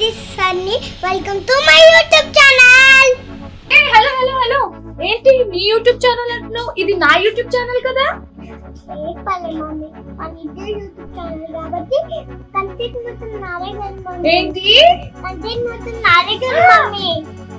Is Sunny welcome to my YouTube channel hello hello hello ఏంటి నీ YouTube channel అంటున్నావు ఇది నా యూట్యూబ్ ఛానల్ కదా ఏ పల్లె మమ్మీ మన ఇద్దరు యూట్యూబ్ ఛానల్ కాబట్టి కంటెంట్ మొత్తం నాదే కదా మమ్మీ ఏంటి కంటెంట్ మొత్తం నాదే కదా మమ్మీ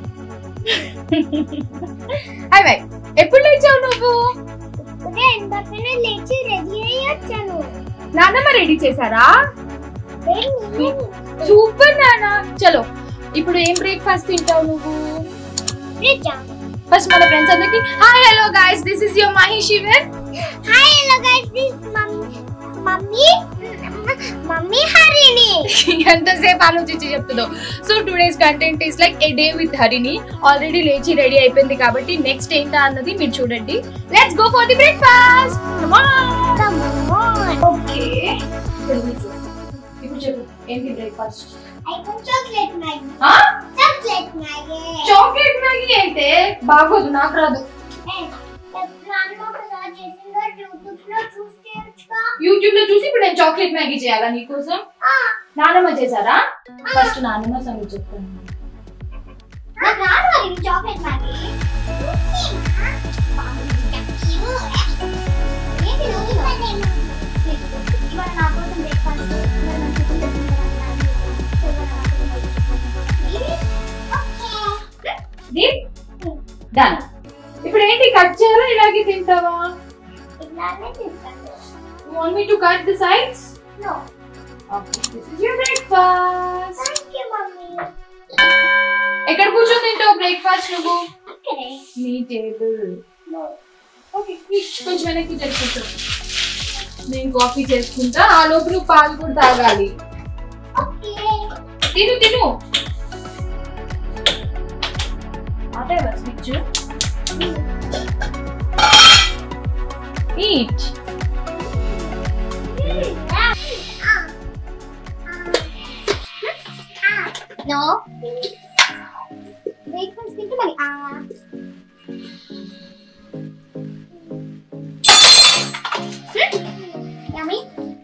హాయ్ బాయ్ ఎప్పుడు లేచావు నువ్వు ఇప్పుడే ఎంతకనే లేచి రెడీ అయ్యి వచ్చాను నాన్నమ్మ రెడీ చేశారా ఏ నేనే సూపర్ నాన్న చలో ఇప్పుడు ఏం బ్రేక్ఫాస్ట్ తింటావు నువ్వు రిచా ఫస్ట్ మన ఫ్రెండ్స్ అందరికి hi hello guys this is your Mahi Sivan hi hello guys this mummy mummy mummy Harini ఎంతసేపు ఆలోచించి చెప్తుందో so today's content is like a day with Harini already లేచి రెడీ అయిపోయింది కాబట్టి నెక్స్ట్ ఏంటా అన్నది మీరు చూడండి let's go for the breakfast come on okay ఇప్పుడు చెప్పు ఏంటి breakfast iPhone chocolate Maggi chocolate Maggi chocolate Maggi అయితే బాగోదు నాకు రాదు నాన్న ఒకసారి చేసిందో యూట్యూబ్ లో చూసి చేయొచ్చుగా యూట్యూబ్ లో చూసి ఇప్పుడు నేను చాక్లెట్ మ్యాగీ చేయాలా నీకోసం ఆ, నానమ్మ చేశారా ఫస్ట్ నానమ్మ సంగతి చెప్తాను నాకు రాదు మరి చాక్లెట్ మ్యాగీ ఏంటి రోజు ఇవాళ నా కోసం బ్రేక్ఫాస్ట్ డన్ ఇప్పుడు ఏంటి కట్ చేయాలా ఇలాగే తింటావా ఇలానే తింటాను want me to cut the sides no okay this is your breakfast thank you mummy ఎక్కడ కూర్చొని తింటావు బ్రేక్ఫాస్ట్ నువ్వు ఇక్కడే నీ టేబుల్ నో ఓకే కొంచెం వెనక్కి జరుపుకుంటా నేను కాఫీ చేసుకుంటా ఆ లోపు నువ్వు పాలు కూడా తాగాలి ఓకే తిను తిను అదే స్విచ్ ఈట్ No. Breakfast తింటే మరి ఆ యమ్మీ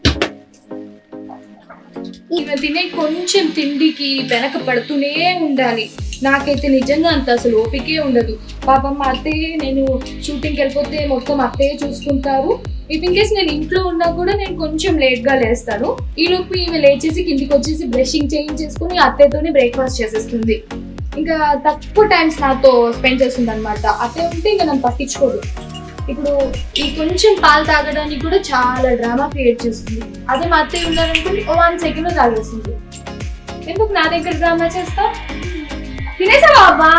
ఈమె తినే కొంచెం తిండికి వెనక పడుతూనే ఉండాలి నాకైతే నిజంగా అంత అసలు ఓపికే ఉండదు పాపం మా అత్తయ్య నేను షూటింగ్కి వెళ్ళిపోతే మొత్తం అత్తయ్య చూసుకుంటారు ఇఫ్ ఇన్ కేస్ నేను ఇంట్లో ఉన్నా కూడా నేను కొంచెం లేట్గా లేస్తాను ఈ లోపు ఈమె లేచేసి కిందికి వచ్చేసి బ్రషింగ్ చేయించేసుకుని అత్తయ్యతోనే బ్రేక్ఫాస్ట్ చేసేస్తుంది ఇంకా తక్కువ టైమ్స్ నాతో స్పెండ్ చేస్తుంది అనమాట అత్తయ్య ఉంటే ఇంకా నన్ను పట్టించుకోదు ఇప్పుడు ఈ కొంచెం పాలు తాగడానికి కూడా చాలా డ్రామా క్రియేట్ చేస్తుంది అదే మా అత్తయ్య ఉన్నారనుకోండి ఓ వన్ సెకండ్ తాగేస్తుంది ఎందుకు నా దగ్గర డ్రామా చేస్తా తినేసావా బా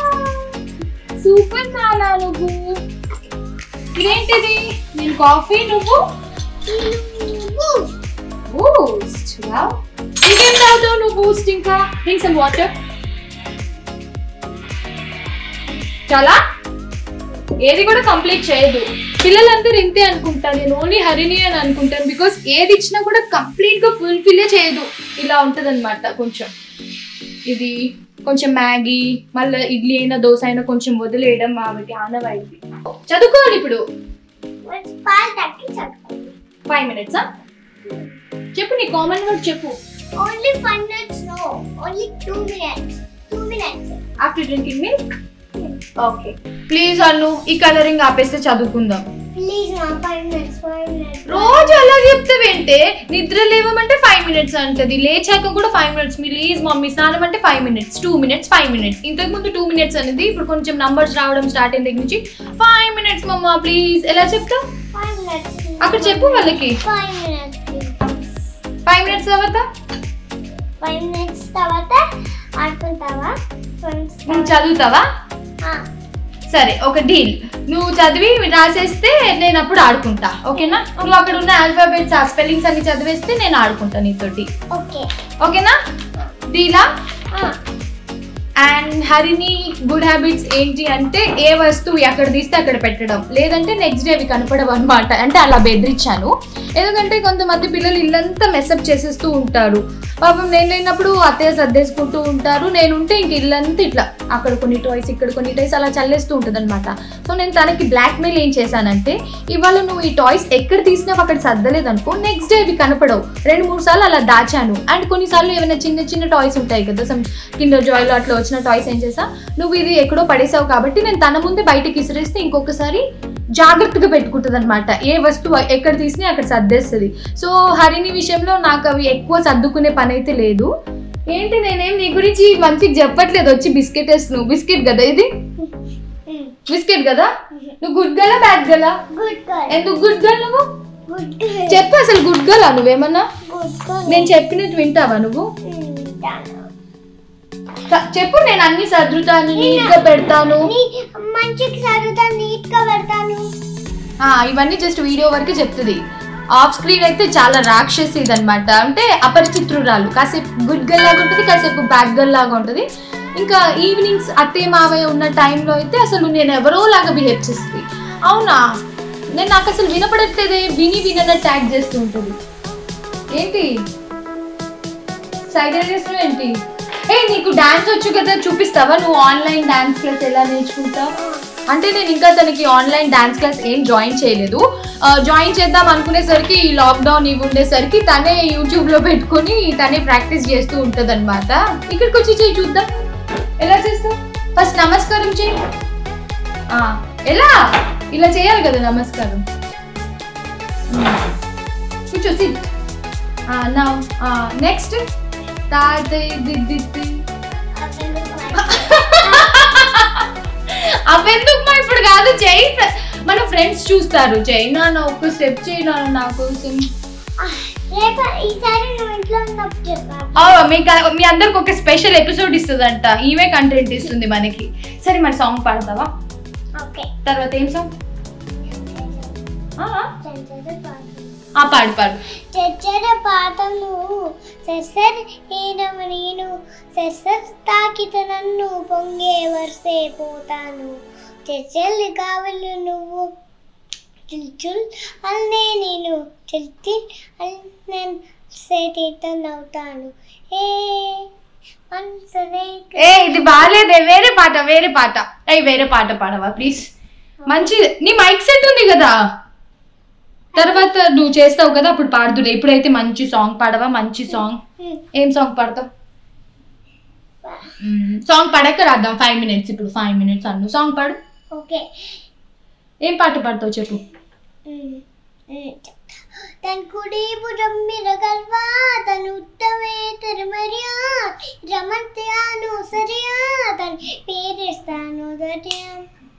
సూపర్ నానా నువ్వు ఇదేంటిది నేను కాఫీ నువ్వు బూస్ట్ వావ్ ఇంకేం తాగుతావు నువ్వు బూస్ట్ ఇంకా డ్రింక్ సమ్ వాటర్ చాలా ఏది కూడా కంప్లీట్ చేయదు పిల్లలందరూ ఇంతే అనుకుంటాను నేను ఓన్లీ హరిని అని అనుకుంటాను బికాస్ ఏది ఇచ్చినా కూడా కంప్లీట్ గా ఫుల్ఫిల్ చేయదు ఇలా ఉంటది కొంచెం ఇది కొంచెం మ్యాగీ మళ్ళీ ఇడ్లీ అయినా దోశ అయినా కొంచెం వదిలేయడం ఆమెకి ఆనవాయితీ చదువుకోవాలి ఇప్పుడు పాలు తగ్గి చదువు ఫైవ్ మినిట్స్ చెప్పు నీ కామన్ వర్డ్ చెప్పు only five minutes no only two minutes two minutes after drinking milk okay please Annu ఈ కలరింగ్ ఆపేస్తే చదువుకుందాం ప్లీజ్ నా ఫైవ్ మినిట్స్ ఫైవ్ మినిట్స్ రోజు అలా చెప్తావేంటే నిద్ర లేవమంటే ఫైవ్ మినిట్స్ అంటది లేచాక కూడా ఫైవ్ మినిట్స్ ప్లీజ్ మమ్మీ స్నానం అంటే five minutes two minutes five minutes ఇంతకు ముందు టూ మినిట్స్ అనేది ఇప్పుడు కొంచెం నంబర్స్ రావడం స్టార్ట్ అయిన దగ్గర నుంచి ఫైవ్ మినిట్స్ మమ్మ ప్లీజ్ ఎలా చెప్తావు ఫైవ్ మినిట్స్ అక్కడ చెప్పు వాళ్ళకి ఫైవ్ మినిట్స్ ఫైవ్ మినిట్స్ తర్వాత ఫైవ్ మినిట్స్ తర్వాత ఆడుకుంటావా ఫ్రెండ్స్ నువ్వు చదువుతావా సరే ఒక డీల్ నువ్వు చదివి రాసేస్తే నేను అప్పుడు ఆడుకుంటా ఓకేనా నువ్వు అక్కడ ఉన్న ఆల్ఫాబెట్స్ ఆ స్పెల్లింగ్స్ అన్ని చదివేస్తే నేను ఆడుకుంటా నీతోటి ఓకే ఓకేనా డీలా అండ్ హరిని గుడ్ హ్యాబిట్స్ ఏంటి అంటే ఏ వస్తువు ఎక్కడ తీస్తే అక్కడ పెట్టడం లేదంటే నెక్స్ట్ డే అవి కనపడవు అనమాట అంటే అలా బెదిరించాను ఎందుకంటే కొంతమంది పిల్లలు ఇల్లంతా మెసప్ చేసేస్తూ ఉంటారు పాపం నేను లేనప్పుడు అత్తయ్య సర్దేసుకుంటూ ఉంటారు నేను ఉంటే ఇంక ఇల్లంతా ఇట్లా అక్కడ కొన్ని టాయ్స్ ఇక్కడ కొన్ని టాయ్స్ అలా చల్లేస్తూ ఉంటుంది అనమాట సో నేను తనకి బ్లాక్ మెయిల్ ఏం చేశానంటే ఇవాళ నువ్వు ఈ టాయ్స్ ఎక్కడ తీసినావు అక్కడ సర్దలేదు అనుకో నెక్స్ట్ డే అవి కనపడవు రెండు మూడు సార్లు అలా దాచాను అండ్ కొన్నిసార్లు ఏమైనా చిన్న చిన్న టాయ్స్ ఉంటాయి కదా సమ్ కిండర్ జాయ్లో అట్లా వచ్చిన టాయ్స్ ఏం చేసా నువ్వు ఇది ఎక్కడో పడేసావు కాబట్టి నేను తన ముందే బయటకి ఇసిరేస్తే ఇంకొకసారి జాగ్రత్తగా పెట్టుకుంటుంది అనమాట ఏ వస్తువు ఎక్కడ తీసినా అక్కడ సర్దేస్తుంది సో హరిని విషయంలో నాకు అవి ఎక్కువ సర్దుకునే పని అయితే లేదు ఏంటి నేనేం నీ గురించి మంచిగా చెప్పట్లేదు వచ్చి బిస్కెట్ వేస్తున్నావు బిస్కెట్ కదా ఇది బిస్కెట్ కదా నువ్వు good girl bad girl good girl ఎందుకు గుడ్ గల్ నువ్వు గుడ్ గర్ల్ చెప్పు అసలు గుడ్ గలా నువ్వేమన్నా గుడ్ గర్ల్ నేను చెప్పినట్టు వింటావా నువ్వు త- చెప్పు నేను అన్ని సర్దుతాను నీట్ గా పెడతాను మంచిగా చదువుతా నీట్ గా పెడతాను ఆ, ఇవన్నీ జస్ట్ వీడియో వరకే చెప్తుంది ఆఫ్ స్క్రీన్ అయితే చాలా రాక్షసి ఇదనమాట అంటే అపరిచిత్రురాలు కాసేపు గుడ్ గర్ల్ లాగా ఉంటుంది కాసేపు బ్యాడ్ గర్ల్ లాగా ఉంటుంది ఇంకా ఈవినింగ్స్ అత్తయ్య మావయ్య ఉన్న టైంలో అయితే అసలు నేను ఎవరో లాగా బిహేవ్ చేస్తుంది అవునా నేను నాకు అసలు వినపడట్లేదే విని వినన ట్యాగ్ చేస్తూ ఉంటుంది ఏంటి సైడ్ చేస్తున్నావు ఏంటి ఏ నీకు డాన్స్ వచ్చు కదా చూపిస్తావా నువ్వు ఆన్లైన్ డాన్స్ క్లాస్ ఎలా నేర్చుకుంటావు అంటే నేను ఇంకా తనకి ఆన్లైన్ డాన్స్ క్లాస్ ఏం జాయిన్ చేయలేదు ఆ, జాయిన్ చేద్దాం అనుకునేసరికి ఈ లాక్డౌన్ ఇవి ఉండేసరికి తనే యూట్యూబ్లో పెట్టుకొని తనే ప్రాక్టీస్ చేస్తూ ఉంటుంది అనమాట ఇక్కడికి వచ్చి చేయి చూద్దాం ఎలా చేస్తావు ఫస్ట్ నమస్కారం చేయి ఆ, ఎలా ఇలా చేయాలి కదా నమస్కారం కూర్చో సిట్ నా నెక్స్ట్ తాత దిద్ది అవెందుకు మా ఇప్పుడు కాదు జై మన ఫ్రెండ్స్ చూస్తారు జై నాన్న ఒక స్టెప్ చేయి నాన్న నా కోసం రేపు ఈసారి నువ్వు ఇంట్లో ఉన్నప్పుడు చెప్పాలి ఆ, మీకు మీ అందరికి ఒక స్పెషల్ ఎపిసోడ్ ఇస్తుందంట ఈమె కంటెంట్ ఇస్తుంది మనకి సరే మరి సాంగ్ పాడతావా ఓకే తర్వాత ఏం సాంగ్ ఆ పాడు పాడు చచ్చర పాటలు సర్సర్ హీనము నేను సర్సర్ తాకిత నన్ను పొంగే వర్సే పోతాను చచ్చలు కావలు నువ్వు చిల్చుల్ అన్నే నేను చిల్చిల్ అన్నన్ సేతీతనవుతాను ఏ మనసరే ఏ ఇది బాగాలేదే వేరే పాట వేరే పాట ఏ వేరే పాట పాడవా ప్లీజ్ మంచి నీ మైక్ సెట్ ఉంది కదా తర్వాత నువ్వు చేస్తావు కదా అప్పుడు పాడుతులే ఇప్పుడైతే మంచి సాంగ్ పాడవా మంచి సాంగ్ ఏం సాంగ్ పాడతావు సాంగ్ పాడాక రాద్దాం ఫైవ్ మినిట్స్ ఇప్పుడు ఫైవ్ మినిట్స్ అన్ను సాంగ్ పాడు ఓకే ఏం పాట పాడతావు చెప్పు తన కుడి భుజం మీద గల్వా తను ఉత్తమే తెరమరియా రమంత్యాను సరియా తన పేరేస్తాను దర్యా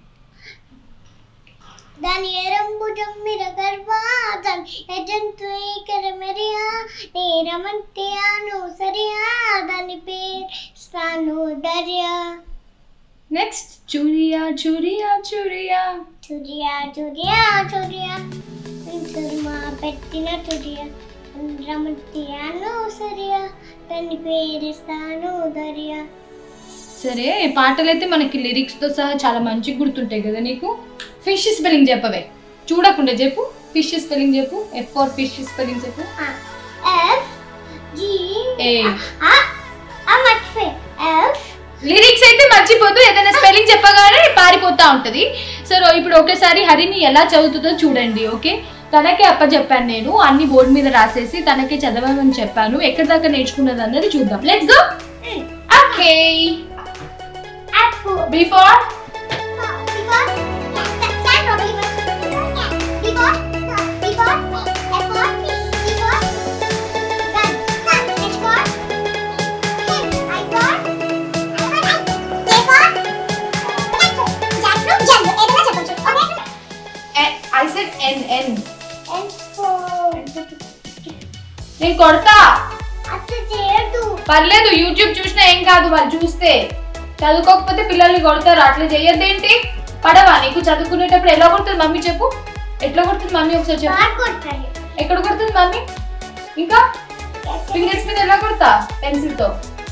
దాని ఎరం భుజం మీద గల్వా తన ఎజంతు కరమరియా నే రమంత్యాను సరియా దాని పేరేస్తాను దర్యా నెక్స్ట్ చూరియా చూరియా చూరియా చురియా చురియా చురియా తుర్మా పెట్టిన చురియా రమత్యాను సరియా దాని పేరిస్తాను దర్యా సరే పాటలు అయితే మనకి లిరిక్స్ తో సహా చాలా మంచిగా గుర్తుంటాయి కదా నీకు ఫిష్ స్పెల్లింగ్ చెప్పవే చూడకుండా చెప్పు ఫిష్ స్పెల్లింగ్ చెప్పు ఎఫ్ ఫర్ ఫిష్ స్పెల్లింగ్ చెప్పు ఎఫ్ జి ఏ ఆ ఆ మర్చిపోయి ఎఫ్ లిరిక్స్ అయితే మర్చిపోతూ ఏదైనా స్పెల్లింగ్ చెప్పగానే పారిపోతా ఉంటది సరే ఇప్పుడు ఒకేసారి హరిని ఎలా చదువుతుందో చూడండి ఓకే తనకే అప్ప చెప్పాను నేను అన్ని బోర్డు మీద రాసేసి తనకే చదవమని చెప్పాను ఎక్కడి దాకా నేర్చుకున్నది అన్నది చూద్దాం let's go okay apple before because stand properly because because because apple because gun gun it's for I got they got jackfruit jumbo ఏదైనా చెప్పొచ్చు okay I said N N and for నేను కొడతా అత్త చేయదు పర్లేదు యూట్యూబ్ చూసినా ఏం కాదు వాళ్ళు చూస్తే చదువుకోకపోతే పిల్లల్ని కొడతారు అట్లా చెయ్యొద్దేంటి పడవా నీకు చదువుకునేటప్పుడు ఎలా కొడుతుంది మమ్మీ చెప్పు ఎట్లా కొడుతుంది మమ్మీ ఒకసారి చెప్పు బాగా కొట్టాలి ఎక్కడ కొడుతుంది మమ్మీ ఇంకా ఫింగర్స్ మీద ఎలా కొడతా పెన్సిల్ తో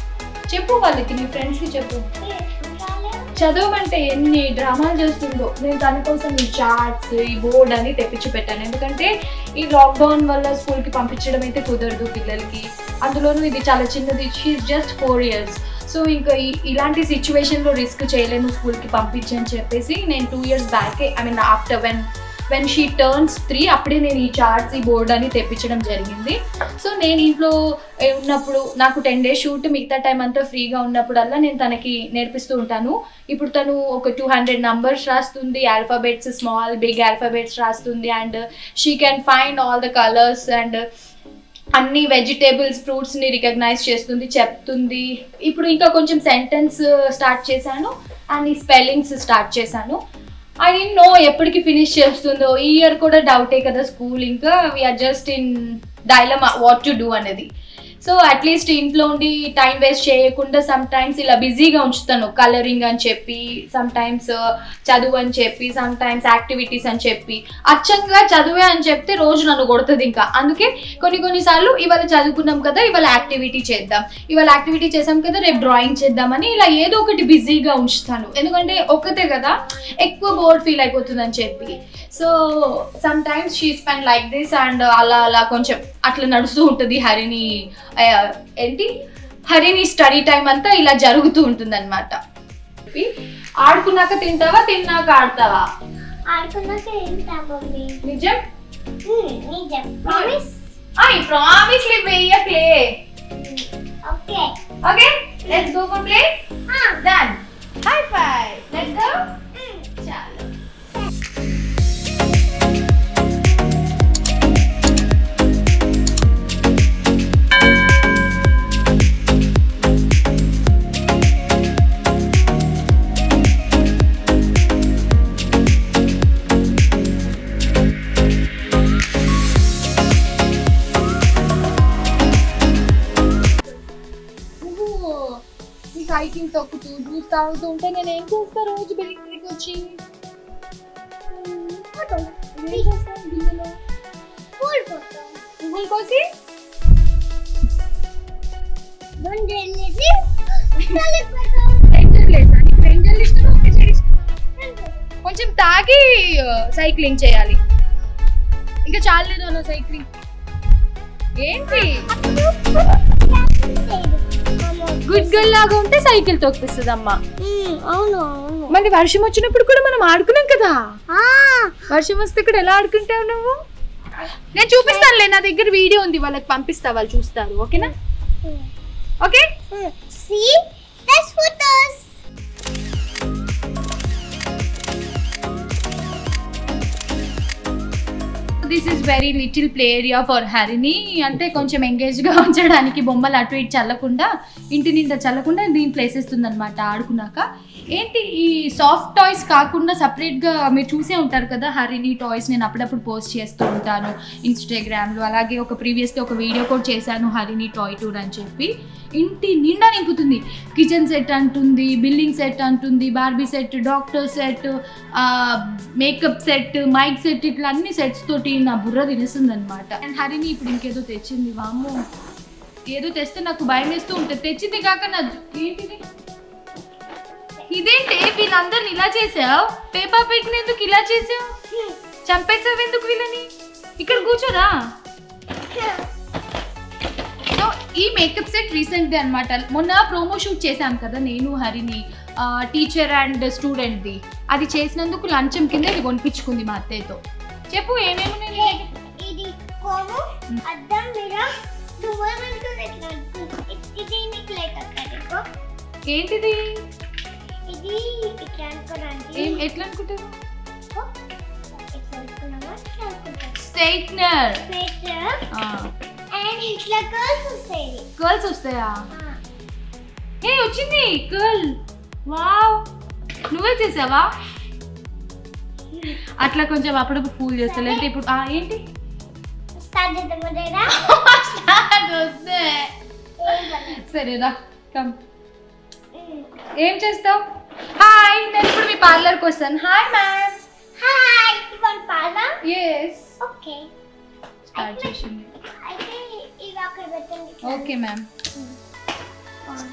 చెప్పు వాళ్ళకి నీ ఫ్రెండ్స్కి చెప్పు చాలే. చదవమంటే ఎన్ని డ్రామాలు చేస్తుందో నేను తన కోసం ఈ చార్ట్స్ ఈ బోర్డ్ అని తెప్పించి పెట్టాను ఎందుకంటే ఈ లాక్డౌన్ వల్ల స్కూల్కి పంపించడం అయితే కుదరదు పిల్లలకి అందులోనూ ఇది చాలా చిన్నది she just four years so ఇంకా ఈ- ఇలాంటి సిచ్యువేషన్లో రిస్క్ చేయలేము స్కూల్కి పంపించని చెప్పేసి నేను టూ ఇయర్స్ బ్యాకే I mean after when when she turns three అప్పుడే నేను ఈ చార్ట్స్ ఈ బోర్డ్ అని తెప్పించడం జరిగింది సో నేను ఇంట్లో ఏ, ఉన్నప్పుడు నాకు టెన్ డేస్ షూట్ మిగతా టైం అంతా ఫ్రీగా ఉన్నప్పుడల్లా నేను తనకి నేర్పిస్తూ ఉంటాను ఇప్పుడు తను ఒక టూ హండ్రెడ్ నంబర్స్ రాస్తుంది ఆల్ఫాబెట్స్ స్మాల్ బిగ్ ఆల్ఫాబెట్స్ రాస్తుంది and she can find all the colours and అన్ని వెజిటేబుల్స్ ఫ్రూట్స్ని రికగ్నైజ్ చేస్తుంది చెప్తుంది ఇప్పుడు ఇంకా కొంచెం సెంటెన్స్ స్టార్ట్ చేశాను అండ్ ఈ స్పెల్లింగ్స్ స్టార్ట్ చేశాను ఐ డెంట్ నో ఎప్పటికి ఫినిష్ చేస్తుందో ఈ ఇయర్ కూడా డౌటే కదా స్కూల్ ఇంకా we are just in dilemma what to do అనేది సో అట్లీస్ట్ ఇంట్లో ఉండి టైం వేస్ట్ చేయకుండా సమ్ టైమ్స్ ఇలా బిజీగా ఉంచుతాను కలరింగ్ అని చెప్పి సమ్ టైమ్స్ చదువు అని చెప్పి సమ్ టైమ్స్ యాక్టివిటీస్ అని చెప్పి అచ్చంగా చదువే అని చెప్తే రోజు నన్ను కొడుతుంది ఇంకా అందుకే కొన్ని కొన్నిసార్లు ఇవాళ చదువుకున్నాం కదా ఇవాళ యాక్టివిటీ చేద్దాం ఇవాళ యాక్టివిటీ చేసాం కదా రేపు డ్రాయింగ్ చేద్దామని ఇలా ఏదో ఒకటి బిజీగా ఉంచుతాను ఎందుకంటే ఒక్కతే కదా ఎక్కువ బోర్డ్ ఫీల్ అయిపోతుందని చెప్పి so sometimes she spend like this and అలా అలా కొంచెం అట్లా నడుస్తూ ఉంటుంది హరిని ఆ, ఏంటి హరిని స్టడీ టైం అంతా ఇలా జరుగుతూ ఉంటుంది అనమాట ఆడుకున్నాక తింటావా తిన్నాక ఆడతావా ఆడుకున్నాక ఏంటా మమ్మీ నిజం ఉమ్, నిజం ప్రామిస్ ఐ ప్రామిస్ వెయ్యక్లే okay okay let's go for play ah, done high five let's go um. చాలు నువ్వు ఈ సైకిల్ తొక్కుతూ జ్యూస్ తాగుతూ ఉంటే నేను ఏం చేస్తా రోజు బిల్డింగ్ వచ్చి ఫోటో ఏం చేస్తాను గిన్నెలో ఫుల్ ఫోటో పువ్వులు కోసి రెండు వెళ్ళేసి తలకి ఫోటో రేంజర్ లేసా నీకు రేంజర్ ఇష్టం ఓకే సరే కొంచెం తాగి సైక్లింగ్ చేయాలి ఇంకా చాలేదు అన్న సైక్లింగ్ ఏంటి గుడ్ గర్ల్ లాగా ఉంటే సైకిల్ తొక్కిస్తుంది అమ్మ అవును అవును మళ్ళీ వర్షం వచ్చినప్పుడు కూడా మనం ఆడుకున్నాం కదా ఆ, వర్షం వస్తే కూడా ఎలా ఆడుకుంటావు నువ్వు నేను చూపిస్తానులే నా దగ్గర వీడియో ఉంది వాళ్ళకి పంపిస్తా వాళ్ళు చూస్తారు ఓకేనా okay See, that's photos. This is very little play area for Harini అంటే కొంచెం ఎంగేజ్గా ఉంచడానికి బొమ్మలు అటు ఇటు చల్లకుండా ఇంటి నిండా చల్లకుండా దీని ప్లేస్ ఇస్తుంది అనమాట ఆడుకున్నాక ఏంటి ఈ సాఫ్ట్ టాయ్స్ కాకుండా సపరేట్గా మీరు చూసే ఉంటారు కదా హరిని టాయ్స్ నేను అప్పుడప్పుడు పోస్ట్ చేస్తూ ఉంటాను ఇన్స్టాగ్రామ్లో అలాగే ఒక ప్రీవియస్గా ఒక వీడియో కూడా చేశాను హరిని టాయ్ టూర్ అని చెప్పి ఇంటి నిండా నింపుతుంది కిచెన్ సెట్ అంటుంది బిల్డింగ్ సెట్ అంటుంది Barbie set doctor set makeup set mike set ఇట్లా అన్ని సెట్స్ తోటి నా బుర్ర తినేస్తుంది అనమాట అండ్ హరిని ఇప్పుడు ఇంకేదో తెచ్చింది వామ్మో ఏదో తెస్తే నాకు భయం వేస్తూ ఉంటుంది తెచ్చింది కాక నా జు- ఏంటిది ఇదేంటి వీళ్ళందరిని ఇలా చేసావు పేపర్ పెట్టిన ఎందుకు ఇలా చేసావు చంపేసావు ఎందుకు వీళ్ళని ఇక్కడ కూర్చోరా సో ఈ మేకప్ సెట్ రీసెంట్ ది అనమాట మొన్న ప్రోమో షూట్ చేశాం కదా నేను హరిని టీచర్ అండ్ స్టూడెంట్ది అది చేసినందుకు లంచం కింద ఇది కొనిపించుకుంది మా అత్తయ్యతో చెప్పు ఏమేమి ఉన్నాయి నీ దగ్గర? ఇది కోము అద్దం మీద దువ్వలు వెళ్తుంది ఇట్లా ఇది- ఇది నీకు లైక్ అక్కడ ఏంటిది ఇది ఇట్లా అనుకోడానికి ఏం ఎట్లా అనుకుంటారు ఇట్లా అనుకున్నామా ఇట్లా అనుకుంటాం స్ట్రైట్నర్ ప్లేట్ అండ్ ఇట్లా కర్ల్స్ వస్తాయి గర్ల్స్ వస్తాయా ఏ వచ్చింది గర్ల్ వావ్ నువ్వే చేసావా అట్లా కొంచెం అప్పుడప్పుడు ఫూల్ చేస్తా లేదంటే ఇప్పుడు ఆ, ఏంటి స్టార్ట్ చేద్దాం వదేరా వస్తే సరేరా కమ్ ఏం చేస్తావు హాయ్ నేను ఇప్పుడు మీ పార్లర్కి వస్తాను హాయ్ మ్యామ్ హాయ్ ఇవన్ పాలా ఎస్ ఓకే స్టార్ట్ చేసింది అయితే ఇవి అక్కడ పెట్టండి ఓకే మ్యామ్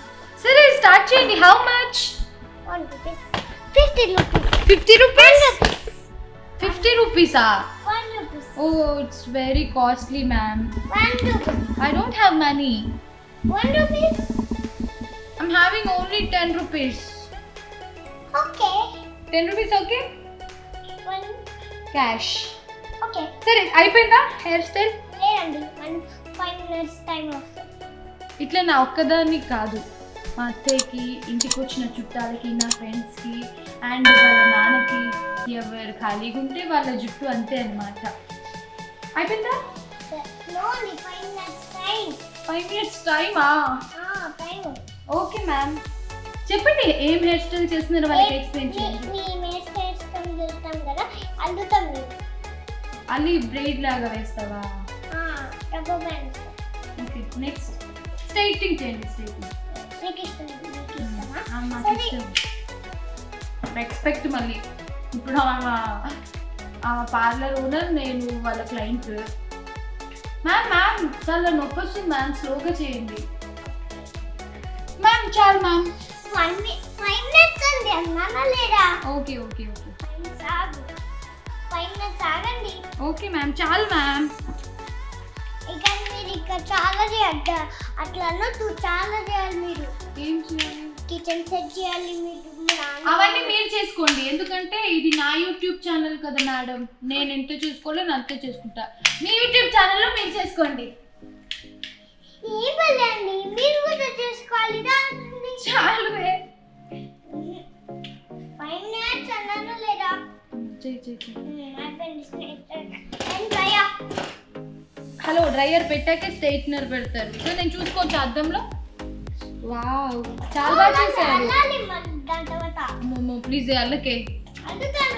సరే స్టార్ట్ చేయండి how much one rupees fifty rupees fifty rupees fifty రూపీసా one rupees oh it's very costly ma'am one rupees I don't have money one rupees I'm having only ten rupees okay ten rupees okay one cash okay సరే అయిపోయిందా hair style లేదండి one five minutes time వస్తుంది ఇట్లా నా ఒక్కదాన్ని కాదు మా అత్తయ్యకి ఇంటికి వచ్చిన చుట్టాలకి నా ఫ్రెండ్స్కి అండ్ వాళ్ళ నాన్నకి ఎవరు ఖాళీగా ఉంటే వాళ్ళ జుట్టు అంతే అన్నమాట అయిపోయిందా no five minutes time five minutes టైమా టైం ఓకే మ్యామ్ చెప్పండి ఏం హెయిర్ స్టైల్ చేస్తున్నారో వాళ్ళకి ఎక్స్ప్లెయిన్ చేయండి మీ మేస్ వేసుకొని వెళ్తాం కదా అల్లుతాం మేము అల్లి బ్రెయిడ్ లాగా వేస్తావా rubber bands okay next straightening చేయండి స్ట్రైటింగ్ మీకు ఇష్టం మీకు ఇష్టమా నాకు సరే. ఇష్టం రెస్పెక్ట్ మళ్ళీ ఇప్పుడు ఆమె ఆమె పార్లర్ ఓనర్ నేను వాళ్ళ క్లయింట్ మ్యామ్ మ్యామ్ చాలా నొప్పి వస్తుంది మ్యామ్ స్లోగా చేయండి మ్యామ్ చాలు మ్యామ్ వన్ ఫైవ్ మినిట్స్ అండి అన్నానా లేదా okay okay okay five minutes ఆగు ఫైవ్ మినిట్స్ ఆగండి ఓకే మ్యామ్ చాలు మ్యామ్ ఇక మీరు ఇక్కడ చాలా చేయాలి అట్లా అన్నట్టు చాలా చేయాలి మీరు ఏం చేయాలి కిచెన్ సెట్ చేయాలి మీరు మీ నాన్న- అవన్నీ మీరు చేసుకోండి ఎందుకంటే ఇది నా యూట్యూబ్ ఛానల్ కదా మేడం నేను ఎంత చేసుకోవాలో నేను అంతే చేసుకుంటా మీ యూట్యూబ్ ఛానల్లో మీరు చేసుకోండి ఏం పర్లేదండి మీరు కూడా చేసుకోవాలి దాన్ని చాలువే ఫైవ్ మినిట్స్ అన్నానా లేదా చెయ్, చెయ్, చెయ్. హలో డ్రైయర్ పెట్టాకే స్ట్రైట్నర్ పెడతారు సో నేను చూసుకోవచ్చు అద్దంలో వావ్ చాలా బాగా చేశారు అల్లాలి మరి దాని తర్వాత అమ్మమ్మ ప్లీజ్ అల్లకే అందుతాను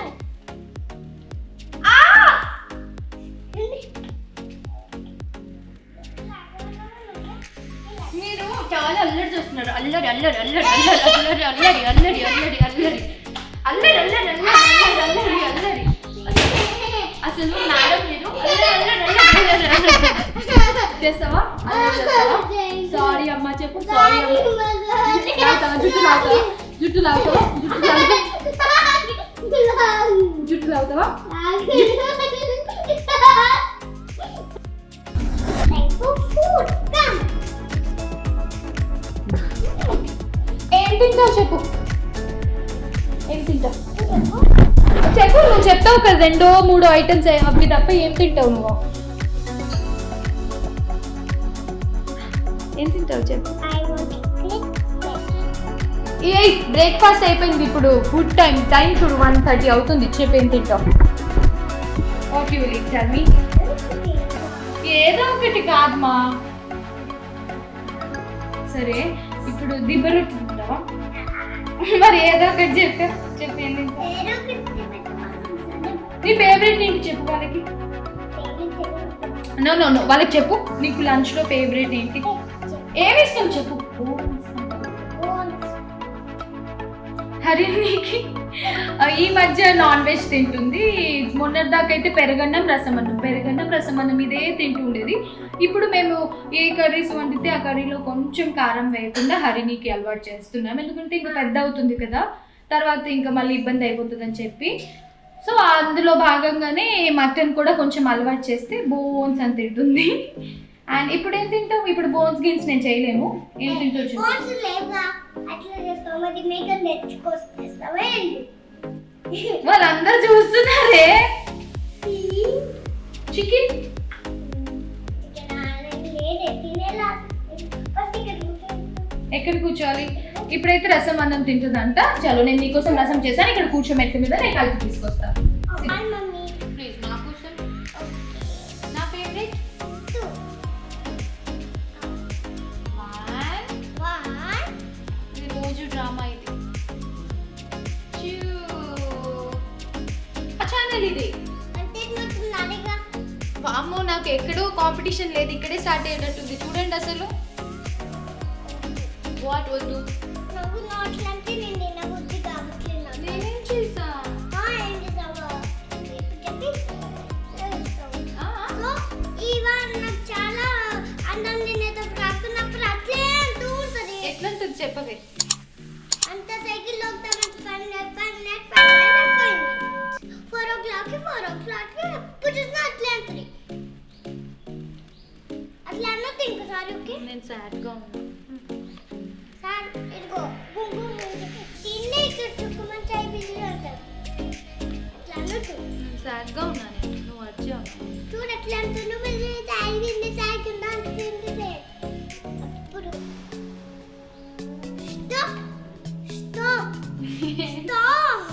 మీరు చాలా అల్లరి చేస్తున్నారు అల్లరి అల్లరి అల్లరి అల్లరి అల్లరి అల్లరి అల్లరి అల్లరి అల్లరి అల్లరి అల్లరి అల్లరి అల్లరి అల్లరి అసలు మేడం మీరు అల్లరి అల్లరి అల్లరి అల్లరి అల్లరి చేస్తావా అల్లరి చేస్తావా సారీ అమ్మా చెప్పు సారీ అమ్మా లాగుతావా జుట్టు లాగుతావా జుట్టు లాగుతావా జుట్టు లాగుతావా జుట్టు లాగుతావా ఏం తింటావు చెప్పు ఏం తింటావు చెప్పు నువ్వు చెప్తావు కదా రెండో మూడో ఐటమ్స్ అవి తప్ప ఏం తింటావు నువ్వు ఏం తింటావు చెప్పు ఏ బ్రేక్ఫాస్ట్ అయిపోయింది ఇప్పుడు ఫుడ్ టైం టైం చూడు వన్ థర్టీ అవుతుంది చెప్పు ఏం తింటావు what you will tell me ఏదో ఒకటి కాదమ్మా సరే ఇప్పుడు దిబ్బ రొట్టి తింటావా మరి ఏదో ఒకటి చెప్పు చెప్పు ఏం తింటావు నీ ఫేవరెట్ ఏంటి చెప్పు వాళ్ళకి నో నో నో వాళ్ళకి చెప్పు నీకు లంచ్ లో ఫేవరెట్ ఏంటి ఏమి ఇష్టం చెప్పు హరిణికి ఆ, ఈ మధ్య నాన్ వెజ్ తింటుంది మొన్నటిదాకా అయితే పెరగన్నం రసమన్నం పెరగన్నం రసమన్నం ఇదే తింటుండేది ఇప్పుడు మేము ఏ కర్రీస్ వండితే ఆ కర్రీలో కొంచెం కారం వేయకుండా హరిణికి అలవాటు చేస్తున్నాం ఎందుకంటే ఇంకా పెద్ద అవుతుంది కదా తర్వాత ఇంకా మళ్ళీ ఇబ్బంది అయిపోతుందని చెప్పి సో అందులో భాగంగానే మటన్ కూడా కొంచెం అలవాటు చేస్తే బోన్స్ అని తింటుంది అండ్ ఇప్పుడు ఏం తింటావు ఇప్పుడు బోన్స్ గిన్స్ నేను చేయలేము ఏం తింటావు చెప్పు ఫోన్స్ లేవుగా అట్లా చేస్తావు మరి మేకప్ నేర్చుకొస్తావా ఏంటి వాళ్ళందరూ చూస్తున్నారే చికెన్ చికెన్ అనేది లేదే తినేలా ఫస్ట్ ఇక్కడ కూర్చో. ఎక్కడ కూర్చోవాలి ఇప్పుడైతే రసం అన్నం తింటుందంట చలో నేను నీకోసం రసం చేశాను ఇక్కడ కూర్చో మెట్ల మీద నేను కలిపి తీసుకొస్తాను హాయ్ మమ్మీ ప్లీజ్ నా కోసం నా ఫేవరెట్ టూ వన్ వన్ ఇది రోజు డ్రామా ఇది ఛానల్ ఇది అంటే మొత్తం నాదిగా వామ్మో నాకు ఎక్కడో కాంపిటీషన్ లేదు ఇక్కడే స్టార్ట్ అయ్యేటట్టుంది చూడండి అసలు వాట్ వద్దు నాకు నోట్లంటే నేను తినబుద్ధి కాబట్టి నాకు నేనేం చేసా ఆ, ఏం చేసావా ఇప్పుడు చెప్పి చేస్తావు. ఆ, సో ఇవాళ నాకు చాలా అన్నం తినేటప్పుడు రాకున్నప్పుడు అట్లే అంటూ ఉంటుంది ఎట్లుంటుంది చెప్పవే నేను సాడ్గా ఉన్నాను సార్ ఇదిగో కుంకుమ తిండి ఇక్కడ చుక్కుమని చాయ్ బిల్లు అంటారు ఇట్లా అనొద్దు సాడ్గా ఉన్నాను నేను. నువ్వు వచ్చావు చూడు ఎట్లా అంటున్నావు మీరు చాయ్ తిండి చాయ్ కింద అంటుంది అప్పుడు స్టాప్ స్టాప్ స్టాప్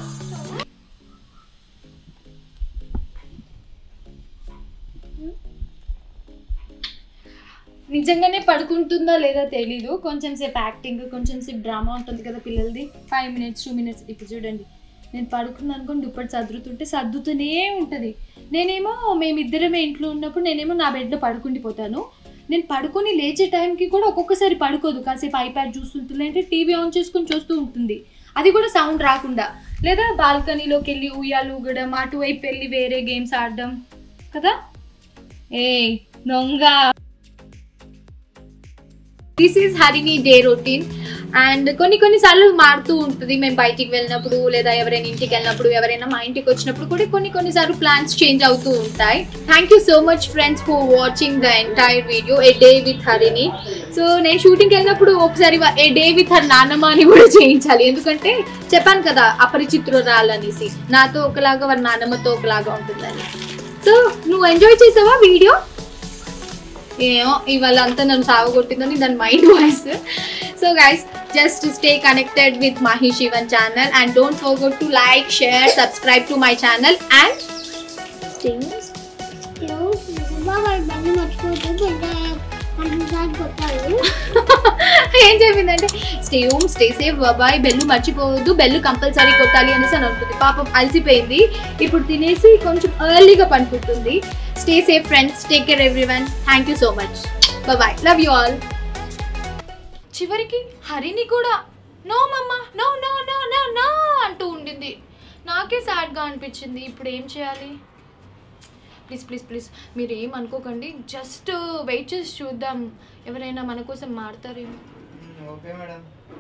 నిజంగానే పడుకుంటుందా లేదా తెలీదు కొంచెం సేపు యాక్టింగ్ కొంచెం సేపు డ్రామా ఉంటుంది కదా పిల్లలది ఫైవ్ మినిట్స్ టూ మినిట్స్ ఇప్పుడు చూడండి నేను పడుకున్నాను అనుకోని దుప్పటి సర్దుతుంటే సర్దుతూనే ఉంటుంది నేనేమో మేమిద్దరమే ఇంట్లో ఉన్నప్పుడు నేనేమో నా బెడ్లో పడుకుండిపోతాను నేను పడుకొని లేచే టైంకి కూడా ఒక్కొక్కసారి పడుకోదు కాసేపు ఐప్యాడ్ చూస్తుంటుంది అంటే టీవీ ఆన్ చేసుకొని చూస్తూ ఉంటుంది అది కూడా సౌండ్ రాకుండా లేదా బాల్కనీలోకి వెళ్ళి ఉయ్యాలు ఊగడం అటువైపు వెళ్ళి వేరే గేమ్స్ ఆడడం కదా ఏ దొంగ this is Harini day routine and కొన్ని కొన్నిసార్లు మారుతూ ఉంటుంది మేము బయటికి వెళ్ళినప్పుడు లేదా ఎవరైనా ఇంటికి వెళ్ళినప్పుడు ఎవరైనా మా ఇంటికి వచ్చినప్పుడు కూడా కొన్ని కొన్నిసార్లు ప్లాన్స్ చేంజ్ అవుతూ ఉంటాయి thank you so much friends for watching the entire video a day with Harini so నేను షూటింగ్కి వెళ్ళినప్పుడు ఒకసారి ఏ డే విత్ హర్ నాన్నమ్మ అని కూడా చేయించాలి ఎందుకంటే చెప్పాను కదా అపరిచిత్రురాలనేసి నాతో ఒకలాగా వారి నాన్నమ్మతో ఒకలాగా ఉంటుందని సో నువ్వు ఎంజాయ్ చేసావా వీడియో ఏమో ఇవాళ అంతా నన్ను సాగొట్టిందని దాని mind voice so guys just stay connected with Mahi Sivan channel and don't forgot to like share subscribe to my channel and బాగా బండి మర్చిపోతే పంటసారి కొట్టాలి ఏం చెప్పిందంటే stay home stay safe bye bell మర్చిపోవద్దు బెల్లు కంపల్సరీ కొట్టాలి అనేసి అని ఉంటుంది పాపం అలసిపోయింది ఇప్పుడు తినేసి కొంచెం ఎర్లీగా పనుకుంటుంది stay safe friends take care everyone thank you so much bye love you all చివరికి హరిని కూడా no mamma no no no no no అంటూ ఉండింది నాకే సాడ్గా అనిపించింది ఇప్పుడు ఏం చేయాలి ప్లీజ్ ప్లీజ్ ప్లీజ్ మీరు ఏం అనుకోకండి జస్ట్ వెయిట్ చేసి చూద్దాం ఎవరైనా మన కోసం మారుతారేమో ఓకే మేడం